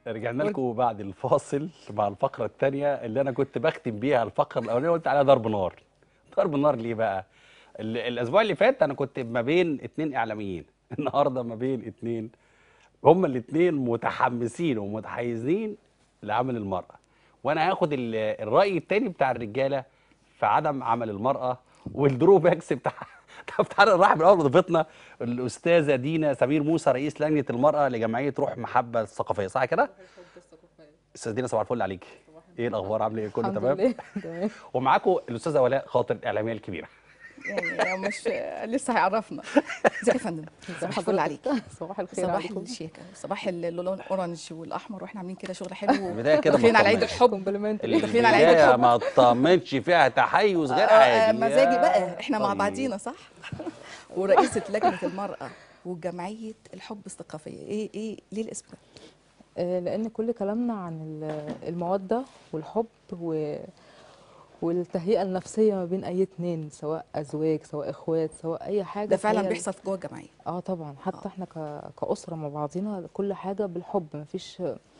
رجعنا لكم بعد الفاصل مع الفقرة الثانية اللي أنا كنت بختم بيها الفقرة الأولانية قلت عليها ضرب نار. ضرب نار ليه بقى؟ ال- الأسبوع اللي فات أنا كنت ما بين اتنين إعلاميين، النهاردة ما بين اتنين هما الاتنين متحمسين ومتحيزين لعمل المرأة. وأنا هاخد ال- الرأي التاني بتاع الرجالة في عدم عمل المرأة والدروباكس بتاع طب تعالى نرحب الاول بضيفتنا الاستاذه دينا سمير موسى رئيس لجنه المراه لجمعيه روح محبه الثقافيه صح كده؟ استاذ دينا صباح الفل عليكي ايه الاخبار عامله ايه كله الحمد تمام؟ لله تمام ومعاكم الاستاذه ولاء خاطر الاعلاميه الكبيره يعني مش لسه هيعرفنا ازيك يا فندم صباح الفل عليك صباح الخير صباح عليكم الشياكه صباح اللون الاورنج والاحمر واحنا عاملين كده شغل حلو البدايه كده داخلين على عيد مطمنش. الحب كومبلمنتري داخلين على عيد البداية الحب. ما تطمنش فيها تحيز غير آه، عادي مزاجي يا بقى احنا مع طيب. بعضينا صح ورئيسه لجنه المراه وجمعيه الحب الثقافيه ايه ايه ليه الاسم ده آه، لان كل كلامنا عن ال- الموده والحب و والتهيئه النفسيه ما بين اي اتنين سواء ازواج سواء اخوات سواء اي حاجه ده فعلا فهي- بيحصل في جوه الجمعيه اه طبعا حتى آه. احنا ك... كاسره مع بعضينا كل حاجه بالحب ما فيش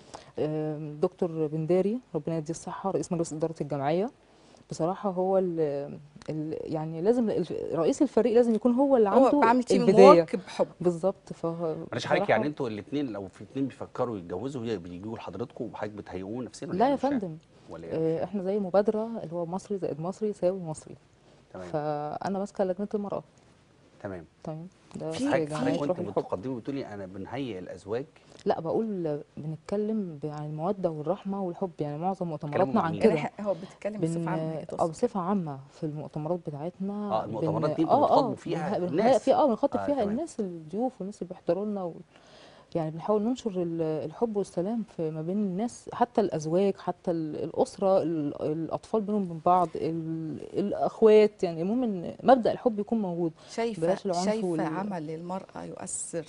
دكتور بنداري ربنا يديه الصحه رئيس مجلس اداره الجمعيه بصراحه هو ال... ال... يعني لازم ال- رئيس الفريق لازم يكون هو اللي هو عنده عامل تيم البدايه وورك بحب بالظبط فهو معلش حضرتك بصراحة- يعني انتوا الاثنين لو في اثنين بيفكروا يتجوزوا هي بيجوا لحضرتكم وحضرتك بتهيئوهم نفسيا ولا لا إيه؟ يا مش فاهم. فندم ولا ايه؟ آه، احنا زي مبادره اللي هو مصري زائد مصري يساوي مصري تمام فانا ماسكه لجنه المراه تمام تمام ده في- في حضرتك جمعيه حضرتك روح وانت الحب بتقدمي بتقولي انا بنهيئ الازواج لا بقول بنتكلم ب- عن الموده والرحمه والحب يعني معظم مؤتمراتنا مع عن مين؟ كده يعني هو بيتكلم بصفه عامه هي اه تقصد بصفه عامه في المؤتمرات بتاعتنا اه المؤتمرات بن- دي انتوا اه بتخاطبوا اه فيها بنه- الناس. بنهيئ فيها اه بنخاطب آه، فيها تمام. الناس الضيوف والناس اللي بيحضروا لنا و... يعني بنحاول ننشر ال- الحب والسلام في ما بين الناس حتى الازواج حتى ال- الاسره ال- الاطفال بينهم وبين بعض ال- الاخوات يعني المهم ان مبدا الحب يكون موجود شايفه بلاش العنف شايفه وال- عمل المراه يؤثر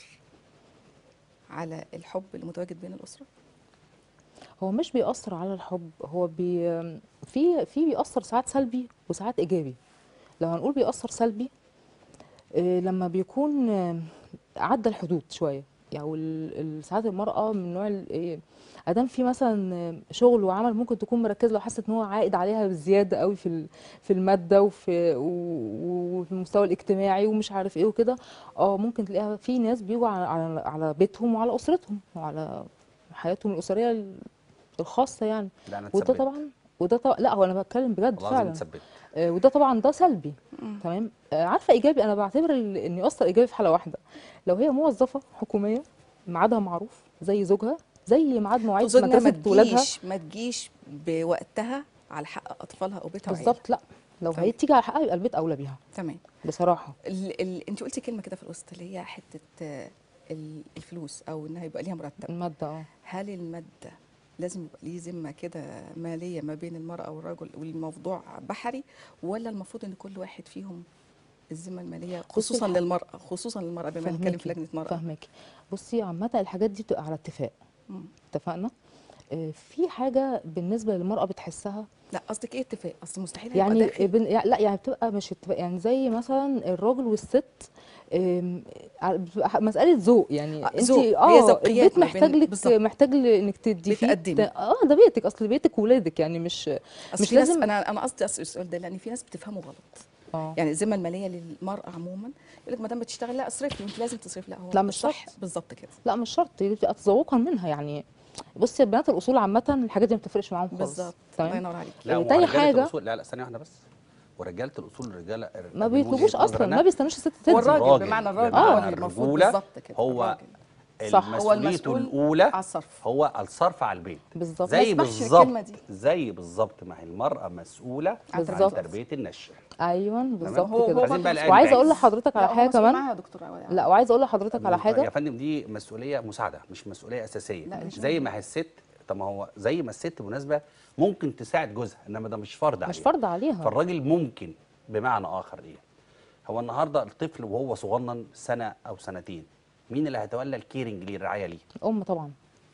على الحب المتواجد بين الاسره هو مش بيأثر على الحب هو بي في في بيأثر ساعات سلبي وساعات إيجابي لو هنقول بيأثر سلبي آه، لما بيكون آه، عدى الحدود شوية يعني ال- ال- ساعات المرأة من نوع ال- إيه، ادام في مثلا آه، شغل وعمل ممكن تكون مركزه لو حست ان هو عائد عليها بزياده قوي في ال- في الماده وفي و- وفي المستوى الاجتماعي ومش عارف ايه وكده اه ممكن تلاقيها في ناس بيجوا على على على بيتهم وعلى اسرتهم وعلى حياتهم الاسريه ال- الخاصه يعني لا انا وده اتثبت طبعا وده طبعا لا هو انا بتكلم بجد والله العظيم فعلا اتثبت آه، وده طبعا ده سلبي مم. تمام آه، عارفه ايجابي انا بعتبر ال- ان يؤثر ايجابي في حاله واحده لو هي موظفه حكوميه ميعادها معروف زي زوجها زي ميعاد مواعيد تقصد انها ما مدرسه ولادها تجيش ما تجيش بوقتها على حق اطفالها او بيتها وعيالها. بالظبط لا لو تمام. هي تيجي على حقها يبقى البيت اولى بيها تمام بصراحه ال ال انت قلتي كلمه كده في الوسط اللي هي حته آه، ال- الفلوس او انها يبقى ليها مرتب الماده اه هل الماده لازم يبقى ليه ذمه كده ماليه ما بين المراه والرجل والموضوع بحري ولا المفروض ان كل واحد فيهم الذمه الماليه خصوصا الح- للمراه خصوصا للمراه بما نتكلم في فاهماكي لجنه مراه فاهماكي بصي عامه الحاجات دي بتبقى على اتفاق مم. اتفقنا آه، في حاجه بالنسبه للمراه بتحسها لا قصدك ايه اتفاق اصل مستحيل هيبقى يعني داخل. بن... يعني- لا يعني بتبقى مش اتفاق يعني زي مثلا الراجل والست آم، ع- بتبقى ح- مسألة ذوق يعني آه، انت ذوق. هي اه ذوقيات البيت ما محتاج بين- لك بالظبط. محتاج ل- انك تدي فيه بتقدمي. ت- اه ده بيتك اصل بيتك وولادك يعني مش اصل مش في ناس لازم انا انا قصدي اسال السؤال ده لان في ناس بتفهمه غلط اه يعني الذمه الماليه للمراه عموما يقول لك ما دام بتشتغل لا اصرفي وانت لازم تصرفي لا هو لا، مش صح شرط. بالظبط كده لا مش شرط دي بتبقى تذوقا منها يعني بصي بنات الاصول عامة الحاجات دي ما بتفرقش معاهم خالص بالظبط الله تمام ينور عليك لا تاني ورجالة حاجة- الأصول لا لا ثانية واحدة بس ورجالة الأصول الرجالة ما من وجهة بيطلبوش اصلا نظرنا ما بيستنوش الست هو تدي الراجل الراجل بمعنى الراجل بمعنى هو اللي المفروض الرجولة بالظبط كده هو الراجل. صح، هو المسؤوليته المسؤول الأولى على الصرف هو الصرف على البيت بالظبط زي ما اسمحش بالظبط الكلمة دي. زي بالظبط ما هي المرأة مسؤولة عن بالظبط. تربية النشء ايوه بالظبط هو- كده هو عايزين بقى الآية وعايزه اقول بتاعت- لحضرتك على لا، هو حاجه مسؤول كمان معايا يا دكتوره لا وعايزه اقول لحضرتك على يا حاجه فندم دي مسؤولية مساعدة مش مسؤولية أساسية لا، مش زي ما هي الست طب ما هو زي ما الست بالمناسبة ممكن تساعد جوزها إنما ده مش فرض عليها مش فرض عليها فالراجل ممكن بمعنى اخر ايه هو النهارده الطفل وهو صغنن سنه او سنتين مين اللي هيتولى الكيرنج ليه الرعايه ليه ام طبعا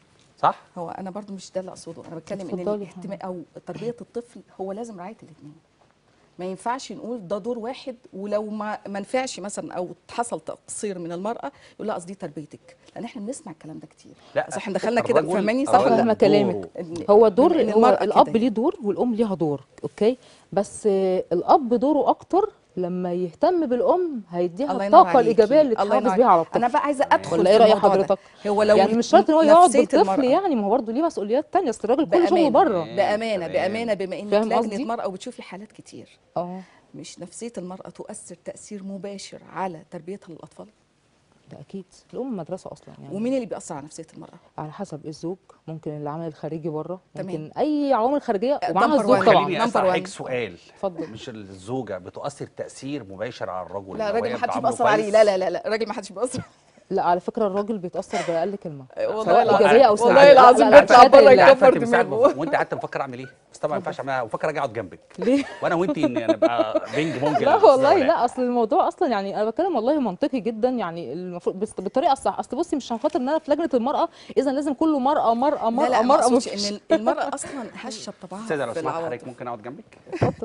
صح هو انا برضو مش ده اللي اقصده انا بتكلم ان اتفضلي. الاهتمام او تربيه الطفل هو لازم رعايه الاثنين ما ينفعش نقول ده دور واحد ولو ما ما نفعش مثلا او حصل تقصير من المراه يقول لا قصدي تربيتك لان احنا بنسمع الكلام ده كتير لا بس احنا دخلنا كده الرجل- فهماني صح الرجل ولا فاهمه لا؟ كلامك إن- هو الدور إن هو المرأة الاب كده. ليه دور والام ليها دور اوكي بس آه، الاب دوره اكتر لما يهتم بالام هيديها الله ينور الطاقه عليكي. الايجابيه اللي الله تحافظ ينور بيها على انا الطفل بقى عايزه ادخل ولا في ايه راي الموضوع ده. حضرتك هو لو يعني مش شرط ان هو يقعد نفسية بالطفل المرأة. يعني ما هو برضه ليه مسؤوليات تانية اصل الراجل كل شغله بامانه بره بامانه تمام. بامانه بما انك فاهم لجنه قصدي؟ مراه وبتشوفي حالات كتير اه مش نفسيه المراه تؤثر تاثير مباشر على تربيتها للاطفال ده اكيد الام مدرسه اصلا يعني ومين اللي بيأثر على نفسيه المراه على حسب الزوج ممكن العمل الخارجي بره تمام. ممكن اي عوامل خارجيه number ومعاها الزوج one. طبعا خليني number اسال one. حضرتك سؤال اتفضل. مش الزوجه بتؤثر تاثير مباشر على الرجل لا لو الراجل هي ما حدش بتعامله بيأثر عليه كويس؟ لا لا لا لا الراجل ما حدش بيأثر لا على فكره الراجل بيتاثر باقل كلمه والله سواء العظيم. ايجابيه او والله سلبيه لا، العظيم لا، لا، بيطلع مش بره هتقلق. عارفة يكبر تمثال دماغه وانت قاعده بفكر اعمل ايه بس طبعا ما ينفعش اعملها بفكر اجي اقعد جنبك ليه وانا وانت نبقى بينج بونج لا للأستاذة والله ولاء. لا اصل الموضوع اصلا يعني انا بتكلم والله منطقي جدا يعني المفروض بس بالطريقه الصح اصل بصي مش عشان خاطر ان انا في لجنه المراه اذا لازم كله مراه مراه لا مراه لا ما مراه اقصدش مفيش- ان المراه اصلا هشه بطبعها استاذه لو في سمحت حضرتك العواطف ممكن اقعد جنبك اتفضل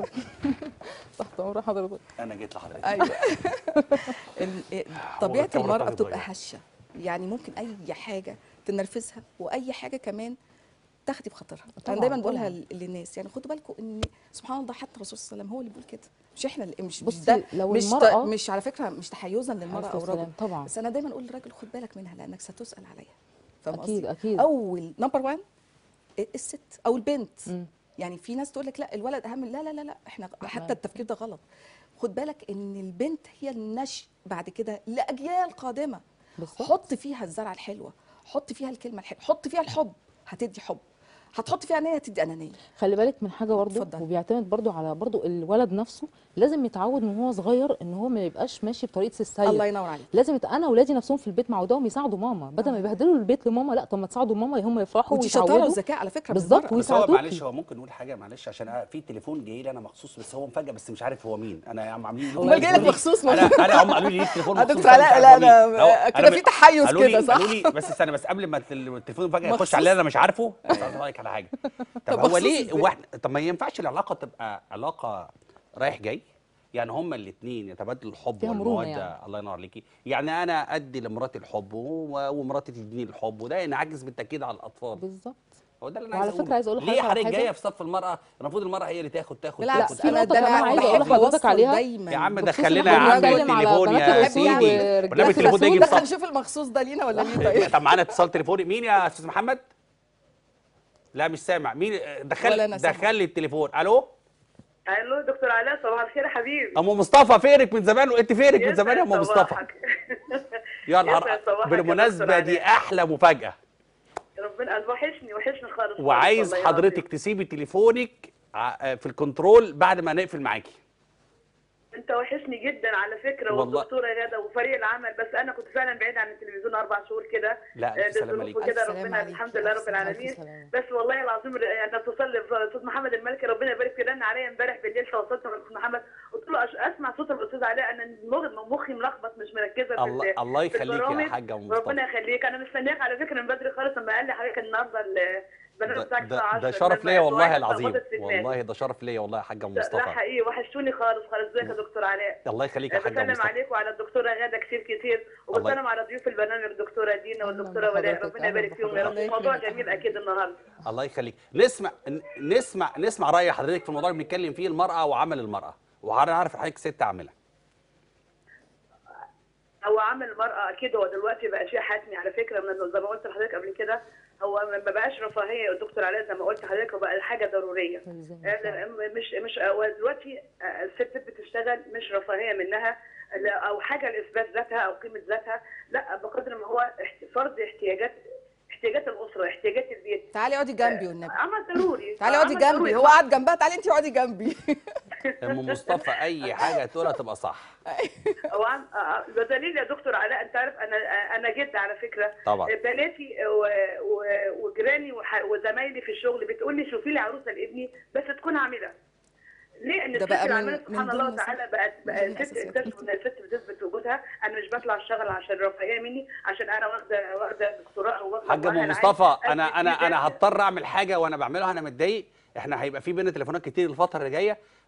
تحت امر حضرتك انا جيت لحضرتك ايوه ال- إيه، طبيعه الكاميرا المراه بتاعتي بتبقى اتغيرت. هشه يعني ممكن اي حاجه تنرفزها واي حاجه كمان تاخدي بخاطرها انا طبعاً، دايما بقولها طبعاً. ل- للناس يعني خدوا بالكم ان سبحان الله حتى الرسول صلى الله عليه وسلم هو اللي بيقول كده مش احنا اللي مش مش بصي، ده لو مش ت- المرأة- مش على فكره مش تحيزا للمراه عليه او الصلاة الرجل والسلام، طبعاً. بس انا دايما اقول للراجل خد بالك منها لانك ستسال عليها فاهم أكيد، قصدي؟ أكيد. اول نمبر 1 الست او البنت مم. يعني في ناس تقول لك لا الولد اهم لا لا لا لا احنا حتى التفكير ده غلط خد بالك ان البنت هي النشء بعد كده لاجيال قادمه بالظبط. حط فيها الزرعه الحلوه حط فيها الكلمه الحلوه حط فيها الحب هتدي حب هتحط فيها انانيه تدي انانيه خلي بالك من حاجه برضه اتفضل. وبيعتمد برضه على برضه الولد نفسه لازم يتعود من هو صغير ان هو ما يبقاش ماشي بطريقه السيء الله ينور عليك لازم يت... انا واولادي نفسهم في البيت معوداهم يساعدوا ماما بدل ما يبهدلوا البيت لماما لا طب ما تساعدوا ماما هم يفرحوا ودي شطاره ويتعودوا وذكاء على فكره بالظبط بالمرأة. بس هو ويساعدوكي. معلش هو ممكن نقول حاجه معلش عشان أنا في تليفون جاي لي انا مخصوص بس هو مفاجاه بس مش عارف هو مين انا يا عم عاملين لي أمال جاي لك مخصوص انا انا هم قالوا لي ليه التليفون آه، مخصوص دكتور أنا مش علاء، عارف لا، هو مين. أنا- أهو، كده أنا في م- تحيز قالوا لي- كده، صح؟ قالوا لي بس استنى بس قبل ما التل- التليفون مفاجاه مخصوص. يخش عليا انا مش عارفه بس عايز رايك على حاجه طب طب هو مخصوص ليه إزاي؟ واحد طب ما ينفعش العلاقه تبقى علاقه رايح جاي يعني هما الاثنين يتبادلوا الحب فيها مرونة والموده يعني. الله ينور عليكي يعني انا ادي لمراتي الحب و- ومراتي تديني الحب وده ينعكس بالتاكيد على الاطفال بالظبط هو ده اللي انا وعلى عايز فكرة عايز أقول ليه لحضرتك على حضرتك حاجة. جايه في صف المراه المفروض المراه هي اللي تاخد تاخد بالعكس تاخد في انا نقطة ده انا كمان عايزة أقول بحب لحضرتك أوصل عليها. دايما يا عم بخصوص دخلنا يا إن إحنا عم بنتكلم على التليفون بنات يا الرسول سيدي ورجالة والنبي التليفون ده يجي دخل بصف نشوف المخصوص ده لينا ولا ليه طيب طب معانا اتصال تليفوني مين يا استاذ محمد؟ لا مش سامع مين ولا دخل أنا سامعة. دخل لي التليفون الو الو دكتور علاء صباح الخير يا حبيبي ام مصطفى فينك من زمان وانت فينك من زمان يا ام يسعد مصطفى صباحك. يا يسعد نهار صباحك يا بالمناسبه دكتور دي علاء. احلى مفاجاه ربنا وحشني وحشني خالص وعايز والله حضرتك العظيم. تسيبي تليفونك ع- في الكنترول بعد ما نقفل معاكي انت وحشني جدا على فكره والله. والدكتوره غاده وفريق العمل بس انا كنت فعلا بعيد عن التلفزيون اربع شهور كده لا، ألف آه، سلامة للظروف عليك. وكده ألف سلامة ربنا عليك. الحمد لله ألف رب سلامة. العالمين ألف سلامة. بس والله العظيم يعني اتصل بالاستاذ محمد الملكي ربنا يبارك فيه رن عليا امبارح بالليل تواصلت مع الاستاذ محمد قلت له أش- اسمع صوت الاستاذ علاء انا مخ- مخي ملخبط مش مركزه في الله- ال- الله في يخليك يا البرامج. حاجة أم مصطفى. ربنا يخليك انا مستنياك على فكره من بدري خالص لما قال لي حضرتك النهارده البرنامج ده, بتاعك الساعه ده, 10 ده شرف لما ليا والله المواعيد العظيم اتلخبطت في دماغي. والله ده شرف ليا والله يا حاجه ام لا مصطفى حقيقي وحشتوني خالص خالص ازيك يا دكتور علاء الله يخليك يا حاجه ام بسلم مصطفى عليك وعلى الدكتوره غاده كتير كتير الله وبسلم على ضيوف البرنامج الدكتوره دينا أهلاً والدكتوره ولاء بحضرتك، ربنا يبارك أهلاً فيهم يا رب بحضرتك. موضوع جميل اكيد النهارده الله يخليك نسمع ن- نسمع نسمع راي حضرتك في الموضوع اللي بنتكلم فيه المراه وعمل المراه وهنعرف حضرتك ست عامله هو عمل المرأة أكيد هو دلوقتي بقى شيء حتمي على فكرة من زي ما قلت لحضرتك قبل كده هو ما بقاش رفاهية يا دكتور علاء زي ما قلت لحضرتك هو بقى حاجة ضرورية إلزام آه، مش مش هو دلوقتي آه، الست بتشتغل مش رفاهية منها لا، أو حاجة لإثبات ذاتها أو قيمة ذاتها لا بقدر ما هو احت- فرض احتياجات احتياجات الأسرة احتياجات البيت تعالي اقعدي جنبي والنبي عمل ضروري تعالي اقعدي عمل جنبي ضروري. هو قاعد جنبها تعالي انت اقعدي جنبي ام مصطفى اي حاجه تقولها تبقى صح هو عن- آه، آه، بدليل يا دكتور علاء انت عارف انا آه، انا جد على فكره طبعا. بناتي و- و- وجيراني وح- وزمايلي في الشغل بتقول لي شوفي لي عروسه لابني بس تكون عامله ليه ان ده الست بقى من- العامله من سبحان ضمن الله الصح- تعالى بقت من بقى ضمن الست الأساسيات. اكتشفوا ان الست بتثبت وجودها انا مش بطلع اشتغل عشان رفاهيه مني عشان انا واخده واخده دكتوراه او واخده حاجه ام مؤهل مصطفى عالي. انا أثبت انا فيه انا ذاتي. هضطر اعمل حاجه وانا بعملها انا متضايق احنا هيبقى في بينا تليفونات كتير الفتره اللي جايه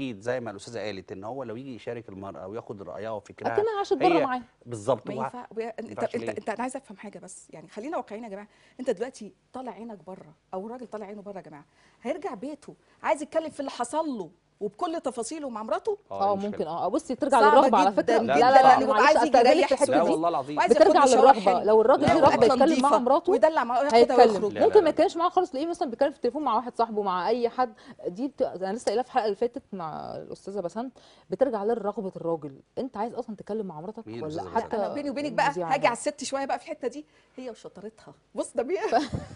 اكيد زي ما الاستاذه قالت ان هو لو يجي يشارك المراه وياخد رايها وفكرها اكنها عاشت بره هي معاه بالظبط ما وع- ينفع ويا- انت ينفعش انت ليه؟ انت انا عايزه افهم حاجه بس يعني خلينا واقعيين يا جماعه انت دلوقتي طالع عينك بره او الراجل طالع عينه بره يا جماعه هيرجع بيته عايز يتكلم في اللي حصل له وبكل تفاصيله مع مراته اه المشكلة. ممكن اه بصي ترجع صعبة للرغبه على جداً فكره جداً. لا لا لا لأنه بيبقى معلش عايز يجي استاذنك يريح في الحته لا دي والله العظيم وعايز ياخد بترجع له شاور للرغبه حلو. لو الراجل لا، ليه لا. رغبه أكلة يتكلم نظيفة مع مراته ويدلع معاه وياخدها هيتكلم ويخرج لا، لا، ممكن لا. ما يتكلمش معاه خالص تلاقيه مثلا بيتكلم في التليفون مع واحد صاحبه مع اي حد دي بت... انا لسه قايلها في الحلقه اللي فاتت مع الاستاذه بسنت بترجع لرغبه الراجل انت عايز اصلا تتكلم مع مراتك مين ولا الأستاذة حتى انا بيني وبينك بقى المذيعة هاجي على الست شويه بقى في الحته دي هي وشطارتها بص ده بيها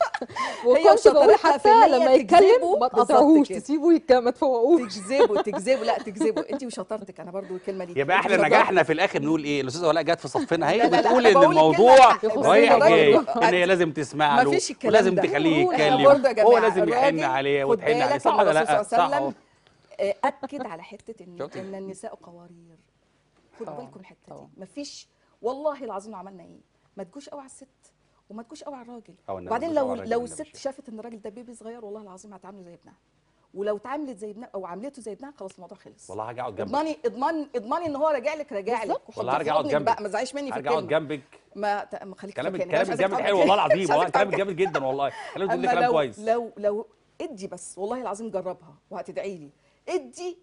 وكنت بقول وشطارتها في حتى إن هي لما تجذبه يتكلم ما بالظبط تقطعوش كده. تسيبه يتكلم ما تفوقوش تجذبه تجذبه لا تجذبه انت وشطارتك انا برضو الكلمه دي يبقى أنت احنا وشطارتك. نجحنا في الاخر نقول ايه الاستاذه ولاء جت في صفنا هي لا، لا، لا، بتقول أنا ان بقول الموضوع الكلمة صح. رايح الراجل جاي برضه- ان هي لازم تسمع له مفيش الكلام ولازم ده. تخليه نقول يتكلم برضه يا هو جماعة، لازم يحن الراجل عليه خد وتحن عليه بالك صح مع ولا الرسول لا صلى الله صح عليه أهو. وسلم آه، اكد على حته ان شفتي؟ ان النساء قوارير خدوا طبعاً، بالكم الحته دي طبعاً. مفيش والله العظيم لو عملنا ايه ما تجوش قوي على الست وما تجوش قوي على الراجل أو إنما وبعدين تجوش قوي لو على الراجل لو ده مش الست شيء. شافت ان الراجل ده بيبي صغير والله العظيم هتعامله زي ابنها ولو اتعاملت زي ابنها او عاملته زي ابنها خلاص الموضوع خلص والله هرجع اقعد جنبك اضمني اضمني اضمني ان هو راجع لك راجع لك بالظبط. وحطه والله في هرجع اقعد حضنك جنبك بقى ما تزعيش مني في هرجع اقعد الكلمه جنبك ما ت- ما خليك كلام فاكرني. أنا كلام مش عايزاك الجامد تعمل حلو كده. والله العظيم مش والله عايزاك كلام تعمل جامد جدا والله كلام تقول لي اما كلام لو كويس لو لو ادي بس والله العظيم جربها وهتدعي لي ادي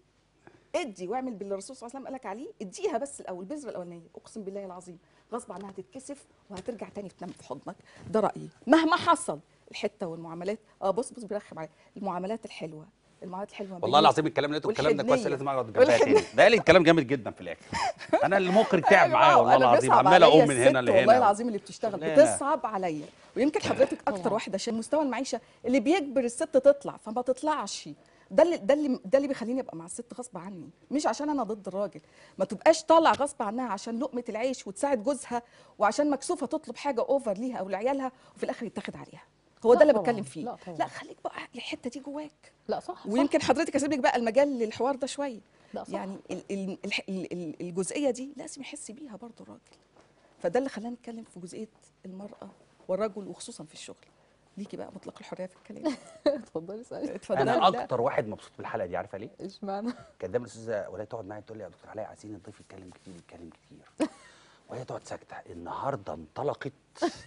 ادي واعمل باللي الرسول صلى الله عليه وسلم قالك عليه اديها بس الاول البذره الاولانيه اقسم بالله العظيم غصب عنها هتتكسف وهترجع تاني تنام في حضنك ده رايي مهما حصل الحته والمعاملات اه بص بص بيرخم عليا المعاملات الحلوه المعاملات الحلوه والله العظيم الكلام اللي لقيته الكلام ده كويس والحنية. لازم اقعد جنبها والحنية. تاني ده قال لي الكلام جامد جدا في الاخر انا المخرج تعب أيوة، معايا والله أنا العظيم بيصعب عمال عليا اقوم من هنا الست لهنا والله العظيم اللي بتشتغل شغلانة. بتصعب عليا ويمكن حضرتك اكتر واحده عشان مستوى المعيشه اللي بيجبر الست تطلع فما تطلعش ده اللي ده اللي ده اللي بيخليني ابقى مع الست غصب عني مش عشان انا ضد الراجل ما تبقاش طالع غصب عنها عشان لقمه العيش وتساعد جوزها وعشان مكسوفه تطلب حاجه اوفر ليها او لعيالها وفي الاخر يتاخد عليها هو لا ده اللي طبعاً، بتكلم فيه لا طبعاً. لا خليك بقى الحته دي جواك لا صح ويمكن حضرتك اسيب لك بقى المجال للحوار ده شويه لا صح. يعني ال- ال- الح- ال- ال- الجزئيه دي لازم يحس بيها برضو الراجل فده اللي خلانا نتكلم في جزئيه المراه والرجل وخصوصا في الشغل ليكي بقى مطلق الحريه في الكلام اتفضلي اسالي اتفضلي انا لا. اكتر واحد مبسوط بالحلقه دي عارفه ليه اشمعنى كانت دايما الاستاذه ولاء تقعد معايا تقول لي يا دكتور علاء عايزين الضيف يتكلم كتير يتكلم كتير وهي تقعد ساكته النهارده انطلقت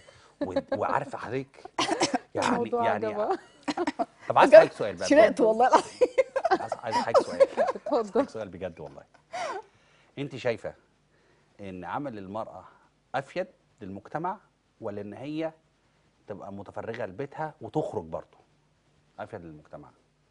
و- وعارفه حضرتك يعني الموضوع يعني عجبها. طب عايز اسالك سؤال بقى شرقت بجد. والله العظيم عايز عايز اسالك سؤال اتفضل اسالك سؤال بجد والله انت شايفه ان عمل المراه افيد للمجتمع ولا ان هي تبقى متفرغه لبيتها وتخرج برضه افيد للمجتمع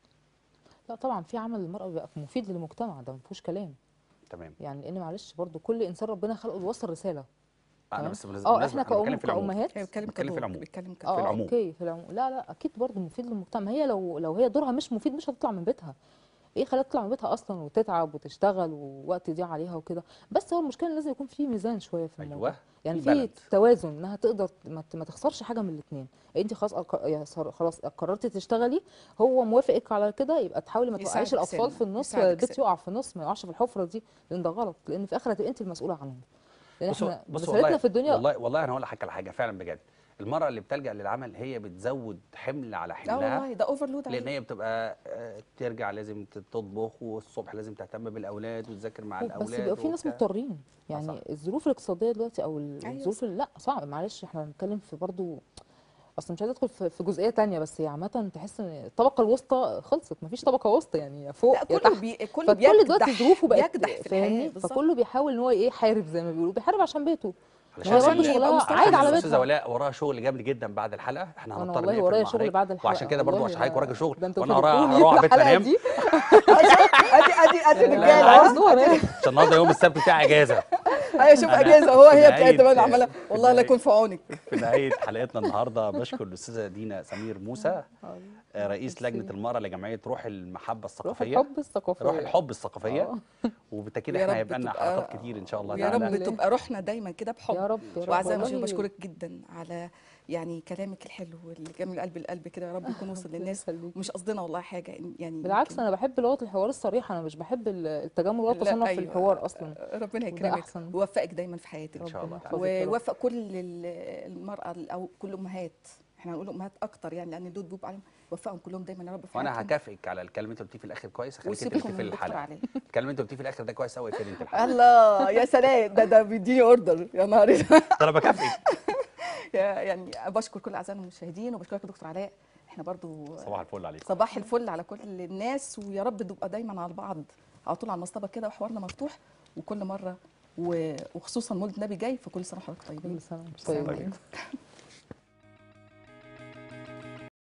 لا طبعا في عمل المرأة بيبقى مفيد للمجتمع ده ما فيهوش كلام تمام يعني لان معلش برضو كل انسان ربنا خلقه بيوصل رسالة انا تمام؟ بس بالنسبة- اه بالنسبة- احنا أنا بتكلم كأم في العموم. كأمهات هي بتتكلم بتكلم في كدور العموم. بتتكلم في اه العموم. اوكي في العموم لا لا اكيد برضو مفيد للمجتمع هي لو لو هي دورها مش مفيد مش هتطلع من بيتها ايه خلاها تطلع من بيتها اصلا وتتعب وتشتغل ووقت يضيع عليها وكده بس هو المشكله إن لازم يكون في ميزان شويه في الموضوع أيوة، يعني في في balance. توازن انها تقدر ما ت- ما تخسرش حاجه من الاثنين انت خلاص أق- يا صار- خلاص قررتي تشتغلي هو موافقك على كده يبقى تحاولي ما يساعدك توقعيش الاطفال سنة، في النص يساعدك ولا البيت سنة. يقع في النص ما يقعش في الحفره دي لان ده غلط لان في الاخر هتبقى انت المسؤوله عنهم لان بصوا احنا بصوا رسالتنا والله في الدنيا والله والله انا هقول لحضرتك على حاجه فعلا بجد المراه اللي بتلجا للعمل هي بتزود حمل على لا حملها والله ده اوفرلود لان هي بتبقى آه، ترجع لازم تطبخ والصبح لازم تهتم بالاولاد وتذاكر مع بس الاولاد بيبقى في ناس وبتاع. مضطرين يعني صح. الظروف الاقتصاديه دلوقتي او ال- أيوة الظروف ال- لا صعب معلش احنا بنتكلم في برضو اصل مش عايزه ادخل في في جزئيه تانية بس هي عامه تحس ان الطبقه الوسطى خلصت مفيش طبقه وسطى يعني يا فوق لا يا كله تحت بي كله فكل دلوقتي بيكدح ظروفه بقت بيكدح في الحياه فاهمني بالظبط. فكله بيحاول ان هو ايه يحارب زي ما بيقولوا بيحارب عشان بيته علشان هي برضه ال- شغلها مستوى عايد على الاستاذه بيتها ولاء وراها شغل جامد جدا بعد الحلقه احنا انا هنضطر والله نقفل ورايا مع شغل حضرتك. بعد الحلقه وعشان كده برضه والله عشان حضرتك وراك شغل ده انتوا وانا ورايا فاجئتوني هروح بيتنا الحلقة انام دي. ادي ادي ادي يعني رجاله عايز أهو. دور يعني. عشان النهارده يوم السبت بتاع اجازه ايوه شوف أنا اجازه هو في هي نهاية- بتاعت انا عماله في والله لا نهاية- يكون في عونك في نهايه حلقتنا النهارده بشكر الاستاذه دينا سمير موسى آه، رئيس ميرسي. لجنه المراه لجمعيه روح المحبه روح الثقافيه الحب الثقافيه روح الحب الثقافيه آه. وبالتاكيد ويا احنا رب هيبقى لنا تبقى- حلقات كتير ان شاء الله ويا تعالى رب تبقى روحنا دايما كده بحب يا رب يا رب واعزائي والله. المشاهدين بشكرك جدا على يعني كلامك الحلو اللي جاي من قلب القلب كده يا رب يكون وصل ربنا للناس يخليك. ومش قصدنا والله حاجه يعني بالعكس يمكن- انا بحب لغه الحوار الصريحه انا مش بحب ال- التجمل ولا لا، التصنع في أيوة. الحوار اصلا ربنا وده يكرمك أحسن. ويوفقك دايما في حياتك إن شاء الله ربنا تعالى. يحفظك يا رب. ويوفق كل ال- المراه او كل امهات احنا هنقول امهات اكتر يعني لان دول بيبقوا عليهم وفقهم كلهم دايما يا رب في وانا حياتهم. هكافئك على الكلام اللي انت قلتيه في الاخر كويس هخليك انت وسيبكم تقفل من الدكتور الحلقه علي الكلام اللي انت قلتيه في الاخر ده كويس قوي اقفل انت الحلقه الله يا سلام ده ده بيديني اوردر يا نهار أسود. ده انا بكافئك يعني بشكر كل اعزائنا المشاهدين وبشكرك يا دكتور علاء احنا برضو صباح الفل عليكم صباح الفل على كل الناس ويا رب نبقى دايما على بعض على طول على المصطبه كده وحوارنا مفتوح وكل مره و- وخصوصا مولد النبي جاي فكل سنه وحضرتك طيبين كل سنه وانتم السلام طيبين عليكم.